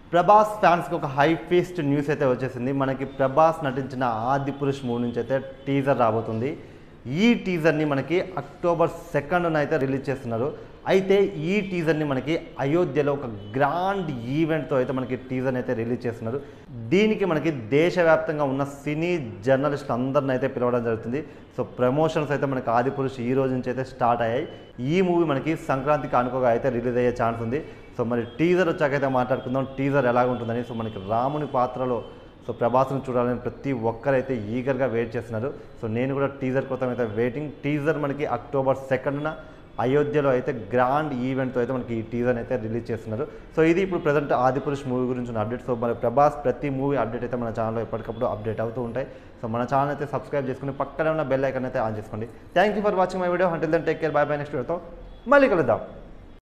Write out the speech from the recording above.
ప్రభాస్ ఫ్యాన్స్కి ఒక high feast news అయితే వచ్చేసింది మనకి ప్రభాస్ నటించిన ఆది పురుష్ మూవీ నుంచి అయితే టీజర్ రాబోతుంది ఈ టీజర్ని మనకి అక్టోబర్ సెకండ్న అయితే రిలీజ్ చేస్తున్నారు అయితే ఈ టీజర్ని మనకి అయోధ్యలో ఒక గ్రాండ్ ఈవెంట్తో అయితే మనకి టీజర్ని అయితే రిలీజ్ చేస్తున్నారు దీనికి మనకి దేశవ్యాప్తంగా ఉన్న సినీ జర్నలిస్టులు అందరిని అయితే పిలవడం జరుగుతుంది సో ప్రమోషన్స్ అయితే మనకి ఆది పురుష్ ఈ రోజు నుంచి అయితే స్టార్ట్ అయ్యాయి ఈ మూవీ మనకి సంక్రాంతికి అనుకోగా అయితే రిలీజ్ అయ్యే ఛాన్స్ ఉంది సో మరి టీజర్ వచ్చాకైతే మాట్లాడుకుందాం టీజర్ ఎలాగుంటుందని సో మనకి రాముని పాత్రలో సో ప్రభాస్ను చూడాలని ప్రతి ఒక్కరైతే ఈగర్గా వెయిట్ చేస్తున్నారు సో నేను కూడా టీజర్ కోసం అయితే వెయిటింగ్ టీజర్ మనకి అక్టోబర్ సెకండ్న అయోధ్యలో అయితే గ్రాండ్ ఈవెంట్తో అయితే మనకి ఈ టీజర్ అయితే రిలీజ్ చేస్తున్నారు సో ఇది ఇప్పుడు ప్రజెంట్ ఆదిపురుష్ మూవీ గురించి ఉన్న అప్డేట్ సో మరి ప్రభాస్ ప్రతి మూవీ అప్డేట్ అయితే మన ఛానల్లో ఎప్పటికప్పుడు అప్డేట్ అవుతూ ఉంటాయి సో మన ఛానల్ అయితే సబ్స్క్రైబ్ చేసుకుని పక్కనే ఉన్న బెల్ ఐకన్ అయితే ఆన్ చేసుకోండి thank you for watching my video until then take care bye bye next వీడియోతో మళ్ళీ కలుద్దాం